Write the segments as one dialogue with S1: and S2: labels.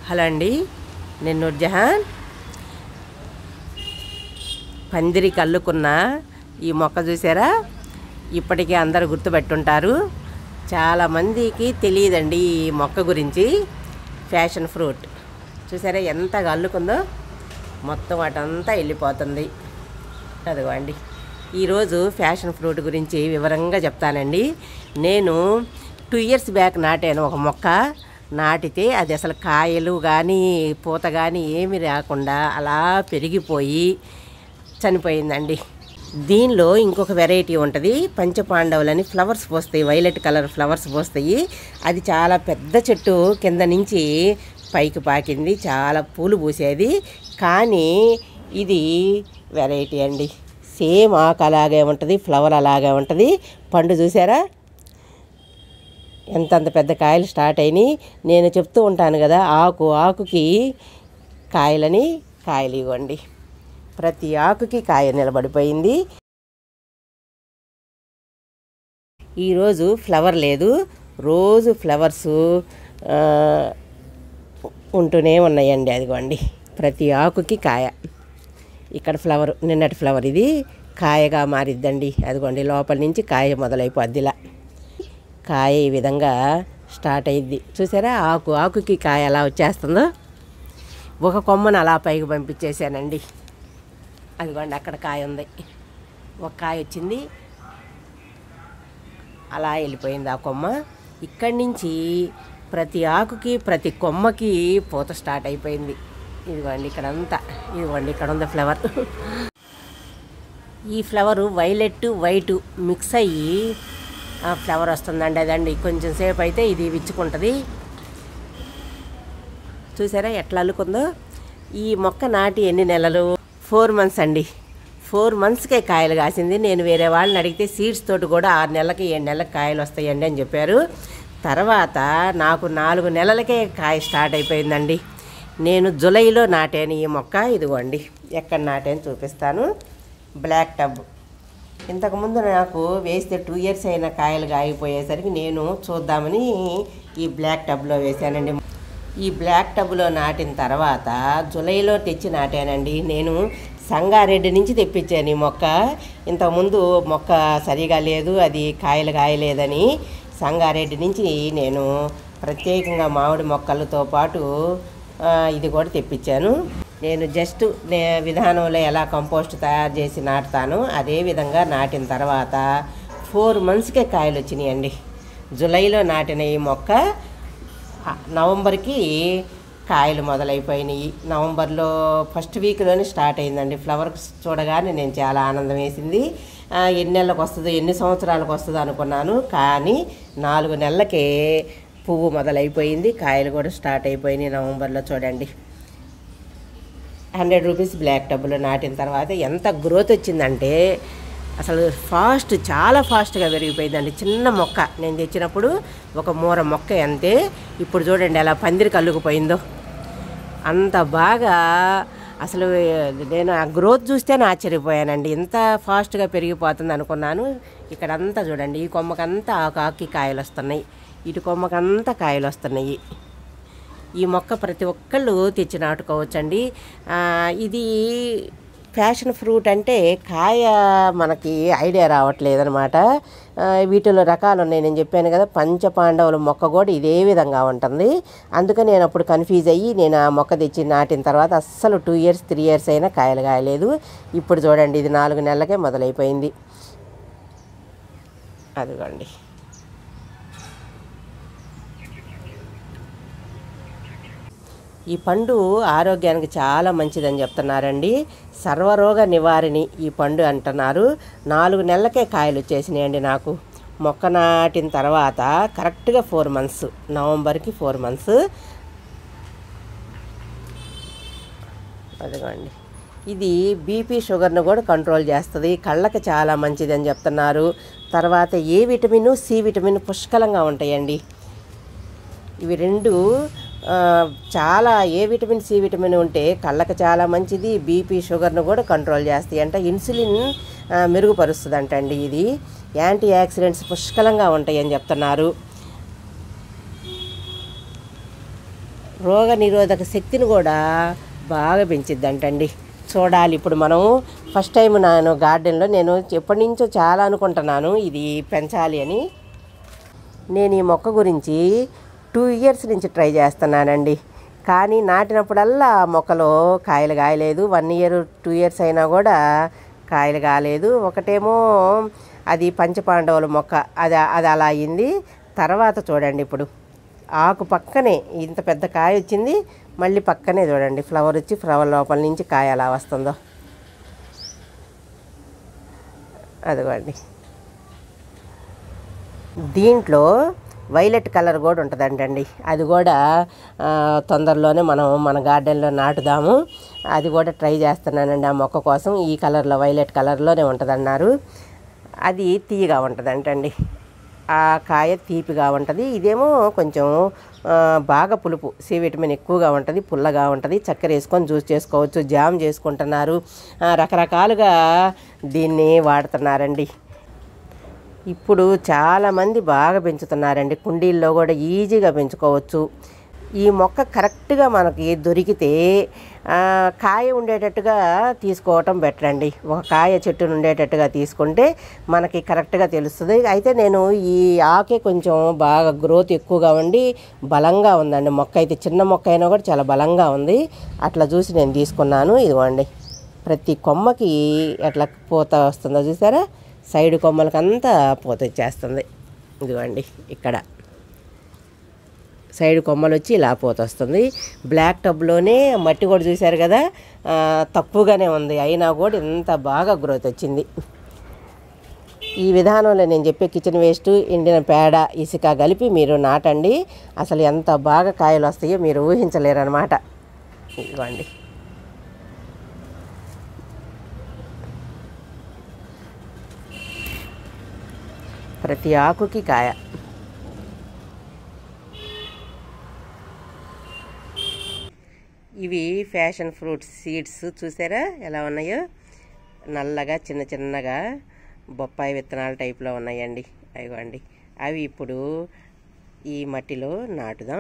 S1: hello అండి నేను నూర్జహాన్ పందిరికి అల్లుకున్న ఈ మొక్క చూసారా ఇప్పటికీ అందరూ గుర్తుపెట్టుంటారు చాలామందికి తెలియదండి ఈ మొక్క గురించి ఫ్యాషన్ ఫ్రూట్ చూసారా ఎంతగా అల్లుకుందో మొత్తం అటంతా వెళ్ళిపోతుంది అదిగోండి ఈరోజు ఫ్యాషన్ ఫ్రూట్ గురించి వివరంగా చెప్తానండి నేను టూ ఇయర్స్ బ్యాక్ నాటాను ఒక మొక్క నాటితే అది అసలు కాయలు కానీ పూత కానీ ఏమీ రాకుండా అలా పెరిగిపోయి చనిపోయిందండి దీనిలో ఇంకొక వెరైటీ ఉంటుంది పంచపాండవులని ఫ్లవర్స్ పోస్తాయి వైలెట్ కలర్ ఫ్లవర్స్ పోస్తాయి అది చాలా పెద్ద చెట్టు కింద నుంచి పైకి పాకింది చాలా పూలు పూసేది కానీ ఇది వెరైటీ అండి సేమ్ ఆకు అలాగే ఉంటుంది ఫ్లవర్ అలాగే ఉంటుంది పండు చూసారా ఎంతంత పెద్ద కాయలు స్టార్ట్ అయినాయి నేను చెప్తూ ఉంటాను కదా ఆకు ఆకుకి కాయలని కాయలు ఇవ్వండి ప్రతి ఆకుకి కాయ నిలబడిపోయింది ఈరోజు ఫ్లవర్ లేదు రోజు ఫ్లవర్స్ ఆ, ఉంటూనే ఉన్నాయండి అదిగోండి ప్రతి ఆకుకి కాయ ఇక్కడ ఫ్లవర్ నిన్నటి ఫ్లవర్ ఇది కాయగా మారిద్దండి అదిగోండి లోపల నుంచి కాయ మొదలైపోద్దిలా కాయ ఈ విధంగా స్టార్ట్ అయ్యిద్ది చూసారా ఆకు ఆకుకి కాయ ఎలా వచ్చేస్తుందో ఒక కొమ్మను అలా పైకి పంపించేసానండి అదిగోండి అక్కడ కాయ ఉంది ఒక కాయ వచ్చింది అలా వెళ్ళిపోయింది ఆ కొమ్మ ఇక్కడి నుంచి ప్రతి ఆకుకి ప్రతి కొమ్మకి పూత స్టార్ట్ అయిపోయింది ఇదిగోండి ఇక్కడంతా ఇదిగోండి ఇక్కడ ఉంది ఫ్లవర్ ఈ ఫ్లవర్ వైలెట్ వైట్ మిక్స్ అయ్యి ఆ ఫ్లవర్ వస్తుందండి అదండి కొంచెం సేపు అయితే ఇది విచ్చుకుంటుంది చూసారా ఎట్లా అల్లుకుందో ఈ మొక్క నాటి ఎన్ని నెలలు ఫోర్ మంత్స్ అండి ఫోర్ మంత్స్కే కాయలు కాసింది నేను వేరే వాళ్ళని అడిగితే సీడ్స్ తోటి కూడా ఆరు నెలలకి ఏడు నెలలకు కాయలు వస్తాయండి అని చెప్పారు తర్వాత నాకు నాలుగు నెలలకే కాయ స్టార్ట్ అయిపోయిందండి నేను జులైలో నాటాను ఈ మొక్క ఇదిగోండి ఎక్కడ నాటాను చూపిస్తాను బ్లాక్ టబ్ ఇంతకుముందు నాకు వేస్తే టూ ఇయర్స్ అయిన కాయలు కాగిపోయేసరికి నేను చూద్దామని ఈ బ్లాక్ టబ్లో వేశానండి ఈ బ్లాక్ టబ్లో నాటిన తర్వాత జూలైలో తెచ్చి నాటానండి నేను సంగారెడ్డి నుంచి తెప్పించాను ఈ మొక్క ఇంతకుముందు మొక్క సరిగా లేదు అది కాయలు కాయలేదని సంగారెడ్డి నుంచి నేను ప్రత్యేకంగా మామిడి మొక్కలతో పాటు ఆ, ఇది కూడా తెప్పించాను నేను జస్ట్ నే విధానంలో ఎలా కంపోస్ట్ తయారు చేసి నాటుతాను అదే విధంగా నాటిన తర్వాత ఫోర్ మంత్స్కే కాయలు వచ్చినాయండి జూలైలో నాటిన ఈ మొక్క ఆ, నవంబర్కి కాయలు మొదలైపోయినాయి నవంబర్లో ఫస్ట్ వీక్లోనే స్టార్ట్ అయిందండి ఫ్లవర్స్ చూడగానే నేను చాలా ఆనందం వేసింది ఆ, ఎన్ని నెలలకు వస్తుందో ఎన్ని సంవత్సరాలకు వస్తుందో అనుకున్నాను కానీ నాలుగు నెలలకే పువ్వు మొదలైపోయింది కాయలు కూడా స్టార్ట్ అయిపోయినాయి నవంబర్లో చూడండి హండ్రెడ్ రూపీస్ బ్లాక్ టబ్బులో నాటిన తర్వాత ఎంత గ్రోత్ వచ్చిందంటే అసలు ఫాస్ట్ చాలా ఫాస్ట్గా పెరిగిపోయిందండి చిన్న మొక్క నేను తెచ్చినప్పుడు ఒక మూర మొక్క అంతే ఇప్పుడు చూడండి ఎలా పందిరికి అల్లుకుపోయిందో అంత బాగా అసలు నేను ఆ గ్రోత్ చూస్తేనే ఆశ్చర్యపోయానండి ఇంత ఫాస్ట్గా పెరిగిపోతుంది అనుకున్నాను ఇక్కడ అంతా చూడండి ఈ కొమ్మకంతా ఆకు ఆకి కాయలు వస్తున్నాయి ఇటు కొమ్మకంతా కాయలు వస్తున్నాయి ఈ మొక్క ప్రతి ఒక్కళ్ళు తెచ్చి నాటుకోవచ్చండి ఆ, ఇది ఫ్యాషన్ ఫ్రూట్ అంటే కాయ మనకి ఐడియా రావట్లేదు అనమాట వీటిలో రకాలు ఉన్నాయి నేను చెప్పాను కదా పంచపాండవుల మొక్క కూడా ఇదే విధంగా ఉంటుంది అందుకని నేను అప్పుడు కన్ఫ్యూజ్ అయ్యి నేను ఆ మొక్క తెచ్చి నాటిన తర్వాత అస్సలు టూ ఇయర్స్ త్రీ ఇయర్స్ అయినా కాయలు కాయలేదు ఇప్పుడు చూడండి ఇది నాలుగు నెలలకే మొదలైపోయింది అదిగోండి ఈ పండు ఆరోగ్యానికి చాలా మంచిదని చెప్తున్నారండి సర్వరోగ నివారిణి ఈ పండు అంటున్నారు నాలుగు నెలలకే కాయలు వచ్చేసినాయండి నాకు మొక్క నాటిన తర్వాత కరెక్ట్గా ఫోర్ మంత్స్ నవంబర్కి ఫోర్ మంత్స్ అదిగోండి ఇది బీపీ షుగర్ను కూడా కంట్రోల్ చేస్తుంది కళ్ళకి చాలా మంచిదని చెప్తున్నారు తర్వాత ఏ విటమిన్ సి విటమిన్ పుష్కలంగా ఉంటాయండి ఇవి రెండు ఆ, చాలా ఏ విటమిన్ సి విటమిన్ ఉంటే కళ్ళకి చాలా మంచిది బీపీ షుగర్ను కూడా కంట్రోల్ చేస్తాయి అంటే ఇన్సులిన్ ఆ, మెరుగుపరుస్తుంది అండి ఇది యాంటీ యాక్సిడెంట్స్ పుష్కలంగా ఉంటాయని చెప్తున్నారు రోగ నిరోధక శక్తిని కూడా బాగా పెంచిద్దంటండి చూడాలి ఇప్పుడు మనం ఫస్ట్ టైం నేను గార్డెన్లో నేను ఎప్పటి నుంచో చాలా అనుకుంటున్నాను ఇది పెంచాలి అని నేను ఈ మొక్క గురించి టూ ఇయర్స్ నుంచి ట్రై చేస్తున్నానండి కానీ నాటినప్పుడల్లా ఆ మొక్కలో కాయలు కాయలేదు వన్ ఇయర్ టూ ఇయర్స్ అయినా కూడా కాయలు కాలేదు ఒకటేమో అది పంచపాండవుల మొక్క అది అది అలా అయింది తర్వాత చూడండి ఇప్పుడు ఆకు పక్కనే ఇంత పెద్ద కాయ వచ్చింది మళ్ళీ పక్కనే చూడండి ఫ్లవర్ వచ్చి ఫ్లవర్ లోపల నుంచి కాయ అలా వస్తుందో అదిగోండి దీంట్లో వైలెట్ కలర్ కూడా ఉంటుందంటండి అది కూడా ఆ, తొందరలోనే మనం మన గార్డెన్లో నాటుదాము అది కూడా ట్రై చేస్తున్నానండి ఆ మొక్క కోసం ఈ కలర్లో వైలెట్ కలర్లోనే ఉంటుందన్నారు అది తీయగా ఉంటుందంటండి ఆ కాయ తీపిగా ఉంటుంది ఇదేమో కొంచెం ఆ, బాగా పులుపు సి విటమిన్ ఎక్కువగా ఉంటుంది పుల్లగా ఉంటుంది చక్కెర వేసుకొని జ్యూస్ చేసుకోవచ్చు జామ్ చేసుకుంటున్నారు ఆ, రకరకాలుగా దీన్ని వాడుతున్నారండి ఇప్పుడు చాలామంది బాగా పెంచుతున్నారండి కుండీల్లో కూడా ఈజీగా పెంచుకోవచ్చు ఈ మొక్క కరెక్ట్గా మనకి దొరికితే ఆ, కాయ ఉండేటట్టుగా తీసుకోవటం బెటర్ అండి ఒక కాయ చెట్టును ఉండేటట్టుగా తీసుకుంటే మనకి కరెక్ట్గా తెలుస్తుంది అయితే నేను ఈ ఆకే కొంచెం బాగా గ్రోత్ ఎక్కువగా ఉండి బలంగా ఉందండి మొక్క అయితే చిన్న మొక్క అయినా కూడా చాలా బలంగా ఉంది అట్లా చూసి నేను తీసుకున్నాను ఇదిగోండి ప్రతి కొమ్మకి ఎట్లా పూత వస్తుందో చూసారా సైడ్ కొమ్మలకంతా పూత వచ్చేస్తుంది ఇదిగోండి ఇక్కడ సైడ్ కొమ్మలు వచ్చి ఇలా పూత వస్తుంది బ్లాక్ టబ్లోనే మట్టి కూడా చూశారు కదా ఆ, తక్కువగానే ఉంది అయినా కూడా ఇంత బాగా గ్రోత్ వచ్చింది ఈ విధానంలో నేను చెప్పే కిచెన్ వేస్ట్ ఎండిన పేడ ఇసుక కలిపి మీరు నాటండి అసలు ఎంత బాగా కాయలు వస్తాయో మీరు ఊహించలేరు అనమాట ఇదిగోండి ప్రతి ఆకుకి కాయ ఇవి ఫ్యాషన్ ఫ్రూట్స్ సీడ్స్ చూసారా ఎలా ఉన్నాయో నల్లగా చిన్న చిన్నగా బొప్పాయి విత్తనాల టైప్లో ఉన్నాయండి అవిగోండి అవి ఇప్పుడు ఈ మట్టిలో నాటుదాం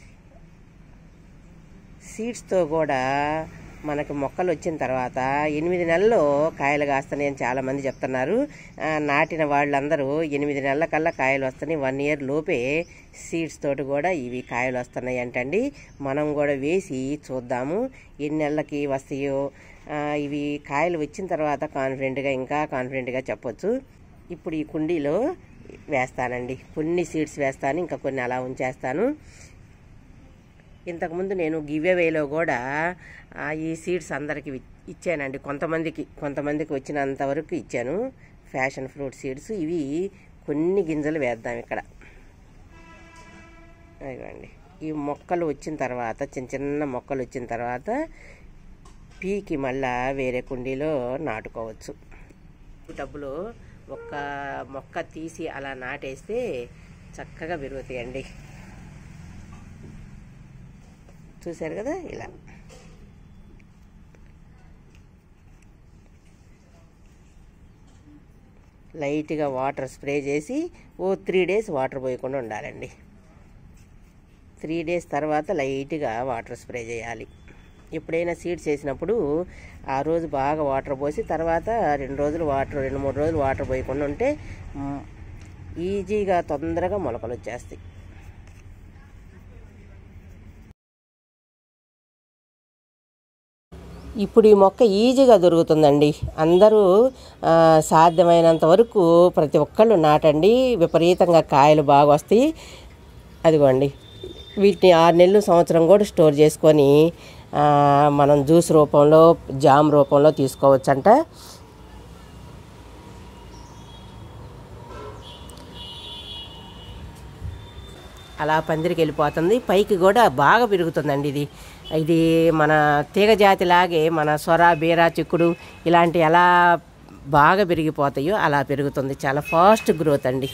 S1: సీడ్స్తో కూడా మనకి మొక్కలు వచ్చిన తర్వాత ఎనిమిది నెలల్లో కాయలు కాస్తాయి అని చాలామంది చెప్తున్నారు ఆ, నాటిన వాళ్ళందరూ ఎనిమిది నెలల కల్లా కాయలు వస్తున్నాయి వన్ ఇయర్ లోపే సీడ్స్ తోటి కూడా ఇవి కాయలు వస్తున్నాయి అంటండి మనం కూడా వేసి చూద్దాము ఎన్ని నెలలకి వస్తాయో ఆ, ఇవి కాయలు వచ్చిన తర్వాత కాన్ఫిడెంట్గా ఇంకా కాన్ఫిడెంట్గా చెప్పొచ్చు ఇప్పుడు ఈ కుండీలో వేస్తానండి కొన్ని సీడ్స్ వేస్తాను ఇంకా కొన్ని అలా ఉంచేస్తాను ఇంతకుముందు నేను గివ్ అవేలో కూడా ఆ, ఈ సీడ్స్ అందరికి వి- ఇచ్చానండి కొంతమందికి కొంతమందికి వచ్చినంత వరకు ఇచ్చాను ఫ్యాషన్ ఫ్రూట్ సీడ్స్ ఇవి కొన్ని గింజలు వేద్దాం ఇక్కడ ఇదిగోండి ఈ మొక్కలు వచ్చిన తర్వాత చిన్న చిన్న మొక్కలు వచ్చిన తర్వాత పీకి మళ్ళా వేరే కుండీలో నాటుకోవచ్చు డబ్బులు ఒక్క మొక్క తీసి అలా నాటేస్తే చక్కగా పెరుగుతాయండి చూశారు కదా ఇలా లైట్గా వాటర్ స్ప్రే చేసి ఓ త్రీ డేస్ వాటర్ పోయకుండా ఉండాలండి త్రీ డేస్ తర్వాత లైట్గా వాటర్ స్ప్రే చేయాలి ఎప్పుడైనా సీడ్స్ వేసినప్పుడు ఆ రోజు బాగా వాటర్ పోసి తర్వాత రెండు రోజులు వాటర్ రెండు మూడు రోజులు వాటర్ పోయకుండా ఉంటే మ్, ఈజీగా తొందరగా మొలకలు వచ్చేస్తాయి ఇప్పుడు ఈ మొక్క ఈజీగా దొరుకుతుందండి అందరూ ఆ, సాధ్యమైనంత వరకు ప్రతి ఒక్కళ్ళు నాటండి విపరీతంగా కాయలు బాగా వస్తాయి అదిగోండి వీటిని ఆరు నెలలు సంవత్సరం కూడా స్టోర్ చేసుకొని ఆ, మనం జ్యూస్ రూపంలో జామ్ రూపంలో తీసుకోవచ్చంట అలా పందిరికి వెళ్ళిపోతుంది పైకి కూడా బాగా పెరుగుతుందండి ఇది ఇది మన తీగ జాతి లాగే మన సొర బీర చిక్కుడు ఇలాంటి ఎలా బాగా పెరిగిపోతాయో అలా పెరుగుతుంది చాలా ఫాస్ట్ గ్రోత్ అండి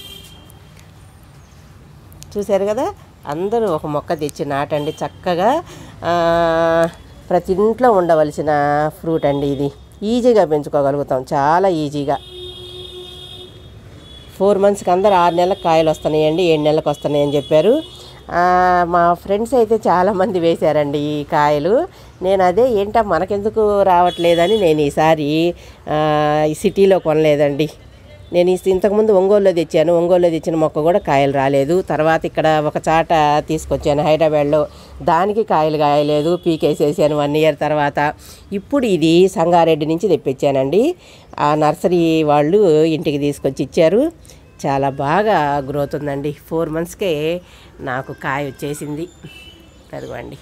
S1: చూశారు కదా అందరూ ఒక మొక్క తెచ్చి నాటండి చక్కగా ఆ, ప్రతి ఇంట్లో ఉండవలసిన ఫ్రూట్ అండి ఇది ఈజీగా పెంచుకోగలుగుతాం చాలా ఈజీగా ఫోర్ మంత్స్కి అందరు ఆరు నెలలకు కాయలు వస్తున్నాయండి ఏడు నెలలకు వస్తున్నాయి అని చెప్పారు ఆ, మా ఫ్రెండ్స్ అయితే చాలామంది వేశారండి ఈ కాయలు నేను అదే ఏంటో మనకెందుకు రావట్లేదని నేను ఈసారి ఆ, ఈ సిటీలో కొనలేదండి నేను ఈ- ఇంతకుముందు ఒంగోలులో తెచ్చాను ఒంగోలులో తెచ్చిన మొక్క కూడా కాయలు రాలేదు తర్వాత ఇక్కడ ఒక చాట తీసుకొచ్చాను హైదరాబాద్లో దానికి కాయలు కాయలేదు పీకేసేసాను వన్ ఇయర్ తర్వాత ఇప్పుడు ఇది సంగారెడ్డి నుంచి తెప్పించానండి ఆ నర్సరీ వాళ్ళు ఇంటికి తీసుకొచ్చి ఇచ్చారు చాలా బాగా గ్రోత్ ఉందండి ఫోర్ మంత్స్కే నాకు కాయ వచ్చేసింది అదిగోండి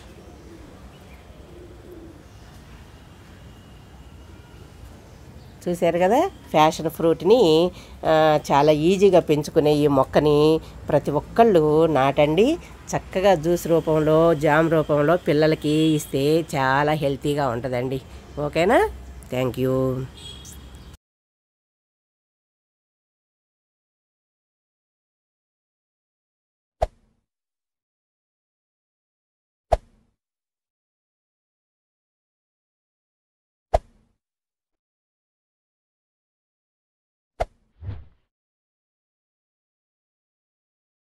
S1: చూశారు కదా ఫ్యాషన్ ఫ్రూట్ని ఆ, చాలా ఈజీగా పెంచుకునే ఈ మొక్కని ప్రతి ఒక్కళ్ళు నాటండి చక్కగా జ్యూస్ రూపంలో జామ్ రూపంలో పిల్లలకి ఇస్తే చాలా హెల్తీగా ఉంటుందండి ఓకేనా థ్యాంక్ యూ